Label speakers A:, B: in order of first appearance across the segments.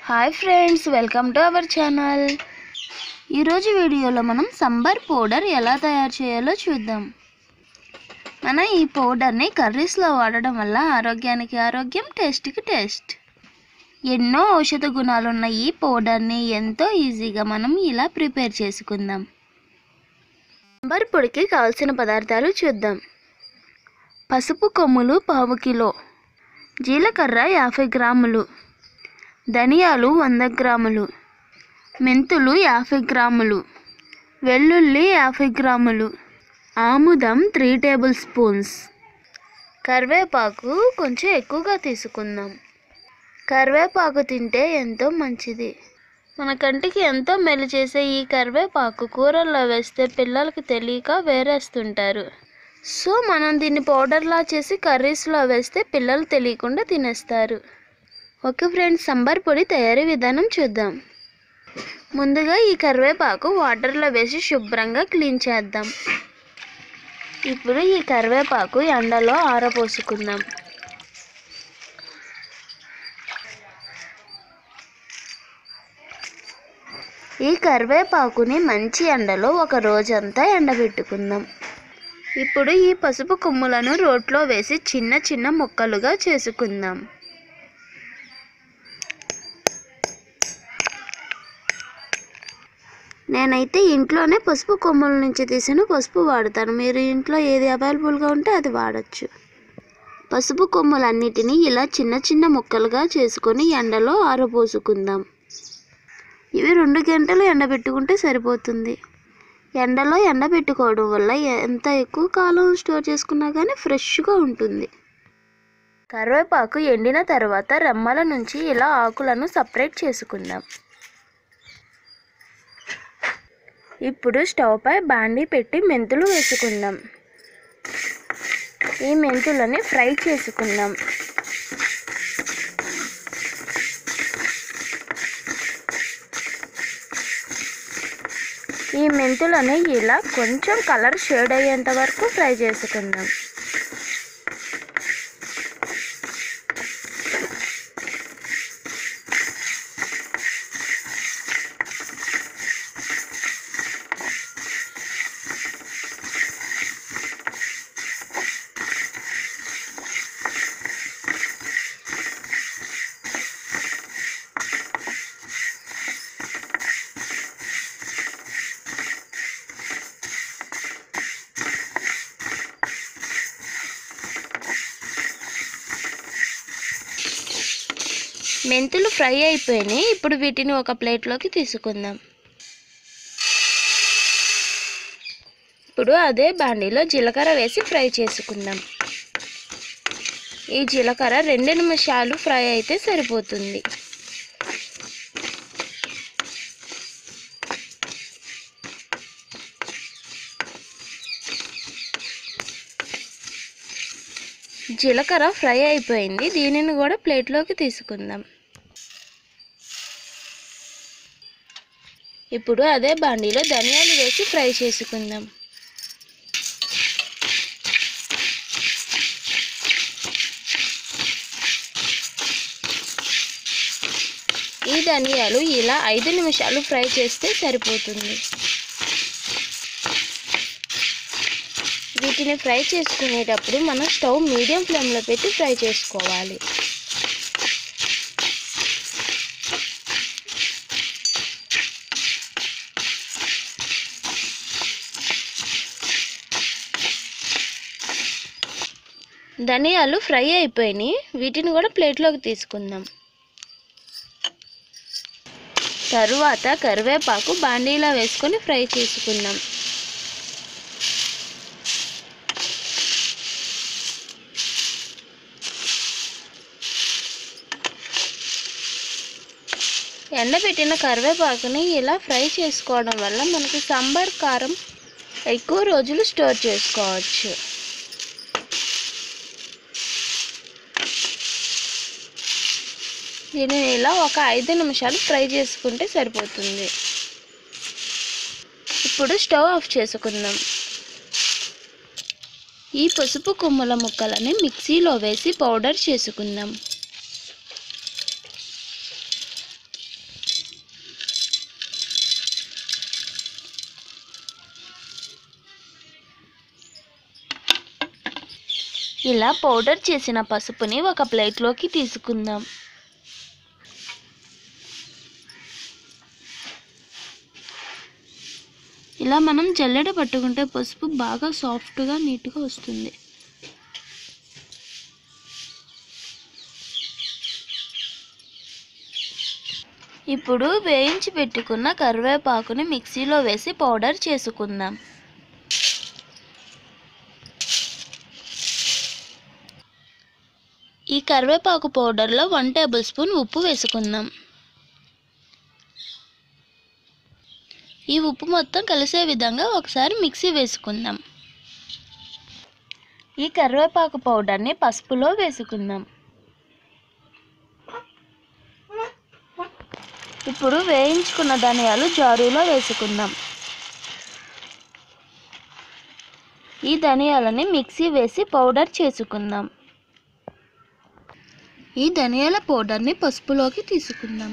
A: hi friends welcome to our channel ఈరోజు వీడియోలో మనం సంబర్ పౌడర్ ఎలా తయారు చేయాలో చూద్దాం మనం ఈ పౌడర్ని కర్రీస్లో వాడడం వల్ల ఆరోగ్యానికి ఆరోగ్యం టేస్ట్కి టేస్ట్ ఎన్నో ఔషధ గుణాలున్న ఈ పౌడర్ని ఎంతో ఈజీగా మనం ఇలా ప్రిపేర్ చేసుకుందాం సంబర్ పొడికి కావాల్సిన పదార్థాలు చూద్దాం పసుపు కొమ్ములు పావు కిలో జీలకర్ర యాభై గ్రాములు ధనియాలు వంద గ్రాములు మెంతులు యాభై గ్రాములు వెల్లుల్లి యాభై గ్రాములు ఆముదం త్రీ టేబుల్ స్పూన్స్ కరివేపాకు కొంచెం ఎక్కువగా తీసుకుందాం కరివేపాకు తింటే ఎంతో మంచిది మన కంటికి ఎంతో మెలు చేసే ఈ కరివేపాకు కూరల్లో వేస్తే పిల్లలకి తెలియక వేరేస్తుంటారు సో మనం దీన్ని పౌడర్లా చేసి కర్రీస్లో వేస్తే పిల్లలు తెలియకుండా తినేస్తారు ఓకే ఫ్రెండ్స్ సంబార్ పొడి తయారీ విధానం చూద్దాం ముందుగా ఈ కరివేపాకు వాటర్లో వేసి శుభ్రంగా క్లీన్ చేద్దాం ఇప్పుడు ఈ కరివేపాకు ఎండలో ఆరపోసుకుందాం ఈ కరివేపాకుని మంచి ఎండలో ఒక రోజంతా ఎండబెట్టుకుందాం ఇప్పుడు ఈ పసుపు కొమ్ములను రోట్లో వేసి చిన్న చిన్న ముక్కలుగా చేసుకుందాం నేనైతే ఇంట్లోనే పసుపు కొమ్ముల నుంచి తీసిన పసుపు వాడతాను మీరు ఇంట్లో ఏది అవైలబుల్గా ఉంటే అది వాడచ్చు పసుపు కొమ్ములన్నిటినీ ఇలా చిన్న చిన్న ముక్కలుగా చేసుకొని ఎండలో ఆరబోసుకుందాం ఇవి రెండు గంటలు ఎండబెట్టుకుంటే సరిపోతుంది ఎండలో ఎండబెట్టుకోవడం వల్ల ఎంత ఎక్కువ కాలం స్టోర్ చేసుకున్నా కానీ ఫ్రెష్గా ఉంటుంది కరివేపాకు ఎండిన తర్వాత రెమ్మల నుంచి ఇలా ఆకులను సపరేట్ చేసుకుందాం ఇప్పుడు స్టవ్ పై బాండీ పెట్టి మెంతులు వేసుకుందాం ఈ మెంతులని ఫ్రై చేసుకుందాం ఈ మెంతులని ఇలా కొంచెం కలర్ షేడ్ అయ్యేంత వరకు ఫ్రై చేసుకుందాం మెంతులు ఫ్రై అయిపోయినాయి ఇప్పుడు వీటిని ఒక ప్లేట్లోకి తీసుకుందాం ఇప్పుడు అదే బాండీలో జీలకర్ర వేసి ఫ్రై చేసుకుందాం ఈ జీలకర్ర రెండు నిమిషాలు ఫ్రై అయితే సరిపోతుంది జీలకర్ర ఫ్రై అయిపోయింది దీనిని కూడా ప్లేట్లోకి తీసుకుందాం ఇప్పుడు అదే బాండీలో ధనియాలు వేసి ఫ్రై చేసుకుందాం ఈ ధనియాలు ఇలా ఐదు నిమిషాలు ఫ్రై చేస్తే సరిపోతుంది వీటిని ఫ్రై చేసుకునేటప్పుడు మనం స్టవ్ మీడియం ఫ్లేమ్లో పెట్టి ఫ్రై చేసుకోవాలి ధనియాలు ఫ్రై అయిపోయినాయి వీటిని కూడా ప్లేట్లోకి తీసుకుందాం తరువాత కరివేపాకు బాండీలో వేసుకొని ఫ్రై చేసుకుందాం ఎండబెట్టిన కరివేపాకుని ఇలా ఫ్రై చేసుకోవడం వల్ల మనకి సాంబార్ కారం ఎక్కువ రోజులు స్టోర్ చేసుకోవచ్చు దీనిని ఇలా ఒక ఐదు నిమిషాలు ఫ్రై చేసుకుంటే సరిపోతుంది ఇప్పుడు స్టవ్ ఆఫ్ చేసుకుందాం ఈ పసుపు కొమ్ముల ముక్కలని మిక్సీలో వేసి పౌడర్ చేసుకుందాం ఇలా పౌడర్ చేసిన పసుపుని ఒక ప్లేట్లోకి తీసుకుందాం ఇలా మనం జల్లెడ పట్టుకుంటే పసుపు బాగా సాఫ్ట్గా నీట్గా వస్తుంది ఇప్పుడు వేయించి పెట్టుకున్న కరివేపాకుని మిక్సీలో వేసి పౌడర్ చేసుకుందాం ఈ కరివేపాకు పౌడర్లో వన్ టేబుల్ స్పూన్ ఉప్పు వేసుకుందాం ఈ ఉప్పు మొత్తం కలిసే విధంగా ఒకసారి మిక్సీ వేసుకుందాం ఈ కరివేపాకు పౌడర్ని పసుపులో వేసుకుందాం ఇప్పుడు వేయించుకున్న ధనియాలు జారులో వేసుకుందాం ఈ ధనియాలని మిక్సీ వేసి పౌడర్ చేసుకుందాం ఈ ధనియాల పౌడర్ని పసుపులోకి తీసుకుందాం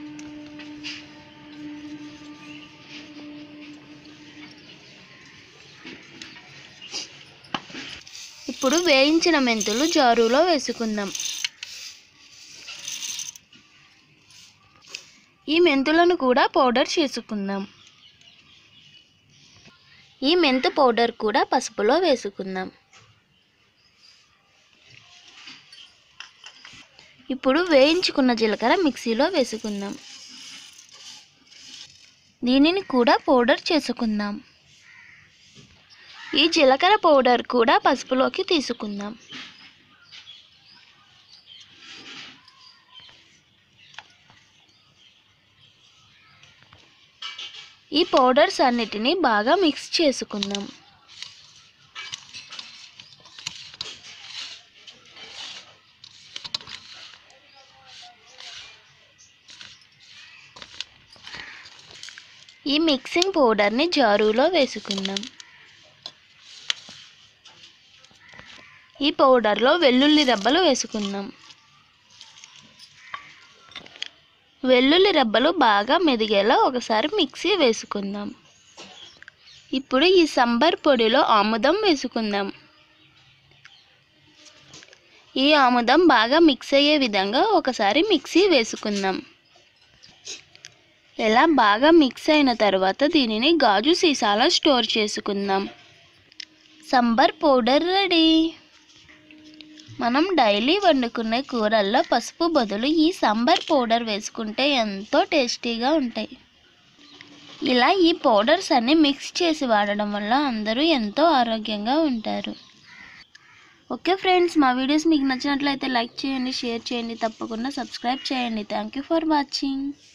A: ఇప్పుడు వేయించిన మెంతులు జారులో వేసుకుందాం ఈ మెంతులను కూడా పౌడర్ చేసుకుందాం ఈ మెంతు పౌడర్ కూడా పసుపులో వేసుకుందాం ఇప్పుడు వేయించుకున్న జీలకర్ర మిక్సీలో వేసుకుందాం దీనిని కూడా పౌడర్ చేసుకుందాం ఈ జీలకర్ర పౌడర్ కూడా పసుపులోకి తీసుకుందాం ఈ పౌడర్స్ అన్నిటినీ బాగా మిక్స్ చేసుకుందాం ఈ మిక్సింగ్ పౌడర్ని జారులో వేసుకుందాం ఈ పౌడర్లో వెల్లుల్లి రెబ్బలు వేసుకుందాం వెల్లుల్లి రెబ్బలు బాగా మెదిగేలా ఒకసారి మిక్సీ వేసుకుందాం ఇప్పుడు ఈ సంబర్ పొడిలో ఆముదం వేసుకుందాం ఈ ఆముదం బాగా మిక్స్ అయ్యే విధంగా ఒకసారి మిక్సీ వేసుకుందాం ఇలా బాగా మిక్స్ అయిన తర్వాత దీనిని గాజు సీసాలో స్టోర్ చేసుకుందాం సంబర్ పౌడర్ రెడీ మనం డైలీ వండుకునే కూరల్లో పసుపు బదులు ఈ సాంబార్ పౌడర్ వేసుకుంటే ఎంతో టేస్టీగా ఉంటాయి ఇలా ఈ పౌడర్స్ అన్ని మిక్స్ చేసి వాడడం వల్ల అందరూ ఎంతో ఆరోగ్యంగా ఉంటారు ఓకే ఫ్రెండ్స్ మా వీడియోస్ మీకు నచ్చినట్లయితే లైక్ చేయండి షేర్ చేయండి తప్పకుండా సబ్స్క్రైబ్ చేయండి థ్యాంక్ యూ ఫర్ వాచింగ్